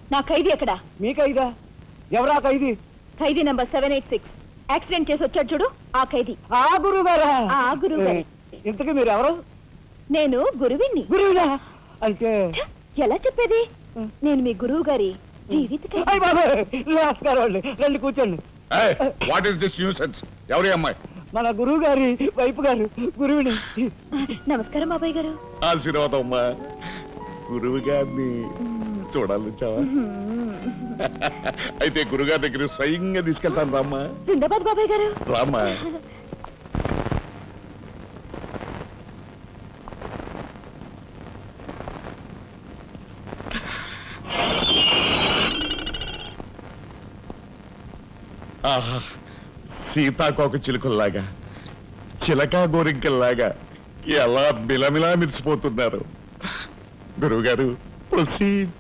నా ఖైదీ ఎక్కడా మీ ఖైదా ఎవరా ఖైదీ ఖైదీ number seven eight six accident చేసి వచ్చాడు చూడు ఆ ఖైదీ ఆ గురువు గారా ఆ గురువు గారే. ఇంతకీ మీరు ఎవరు నేను గురువిని గురువునా అంటే ఎలా చెప్పేది నేను మీ గురువు గారి జీవిత ఖైదీ. అయ్య బాబాయ్ నమస్కారం అండి రండి కూర్చోండి వాట్ ఈస్ దిస్ న్యూసెన్స్ ఎవరి అమ్మాయి మన గురువు గారి వైపు గారు గురువుని నమస్కారం బాబాయ్ గారు ఆశీర్వాదం అమ్మా గురువు గారిని చూడాలి చావా అయితే గురుగారి దగ్గర స్వయంగా తీసుకెళ్తాను రామ్మా జిందాబాద్ బాబాయ్ గారు రామ్మా ఆహా సీతాకోక చిలుకల్లాగా చిలక గోరింకల్లాగా ఎలా మిలమిలా మిరిసిపోతున్నారు గురువుగారు ప్రొసీడ్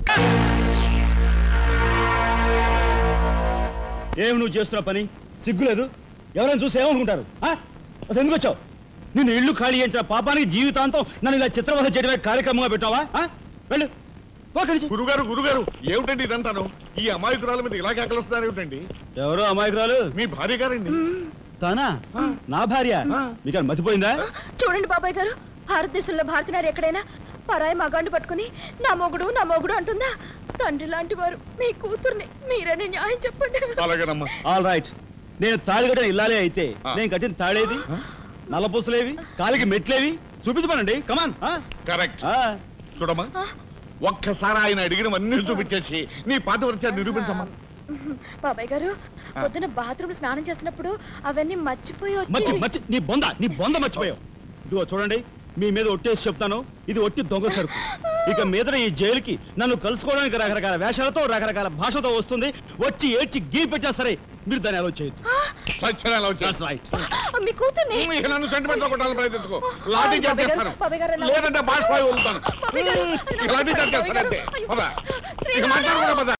ఏమి నువ్వు చేస్తున్న పని సిగ్గులేదు ఎవరైనా చూసి ఏమనుకుంటారు ఆ? అసలు ఎందుకు వచ్చావు నిన్ను ఇల్లు ఖాళీ చేయించిన పాపానికి జీవితాంతం నన్ను ఇలా చిత్రవధ చేయడమే కార్యక్రమంగా పెట్టావా ఆ? వెళ్ళు పో అక్కడి నుంచి. గురుగారు గురుగారు ఏమిటండి ఇదంతాను ఈ అమాయకురాల మీద ఇలా కేకలుస్తున్నారు ఏమిటండి ఎవరు అమాయకురాలు మీ భార్య గారండి తానా నా భార్య మీకు అది మతిపోయిందా చూడండి బాబాయ్ గారు భారతదేశంలో భారతీయులు ఎక్కడైనా పరాయి మగాండు పట్టుకుని నా మొగుడు నా మొగుడు అంటుందా తండ్రి లాంటి వారు మీ కూతుర్ని మీరనే న్యాయం చెప్పండి అలాగేనమ్మా ఆల్ రైట్ నేను తాళి కట్టిన ఇల్లాలే అయితే ఆ. నేను కట్టిన తాళేది నల్లపూసలేవి కాలికి మెట్లేవి చూపించమనండి కమాన్ కరెక్ట్ చూడమ్మా ఒక్కసారి ఆయన అడిగినవన్నీ చూపించేసి నీ పాతివృత్యాన్ని నిరూపించమ్మా బాబాయ్ గారు పొద్దున బాత్రూమ్ స్నానం చేసినప్పుడు అవన్నీ మర్చిపోయి మర్చి వచ్చి మర్చి నీ బొంద నీ బొంద మర్చిపోయావు ఇదిగో చూడండి మీ మీద ఒట్టేసి చెప్తాను ఇది ఒట్టి దొంగ సరుకు ఇక మీద ఈ జైలుకి నన్ను కలుసుకోవడానికి రకరకాల వేషాలతో రకరకాల భాషతో వస్తుంది వచ్చి ఏడ్చి గీ పెట్టా సరే మీరు దాన్ని అలో చేయొద్దు సత్యన ఎలా వచ్చేసి That's right. మీ కూతుర్ని ఇక నన్ను సెంటిమెంట్ లో కొట్టాలని ప్రయత్నించుకో లాఠీ చార్జ్ బాబాయ్ గారు, చేస్తాను బాబాయ్ గారు, లేదంటే బాష్పాయి వదులుతాను బాబాయ్ గారు, ఇక లాఠీ చార్జ్ బాబాయ్ గారు, చేస్తానంటే అయ్యో. పద ఇక శ్రీరామ! మాట్లాడకుండా పద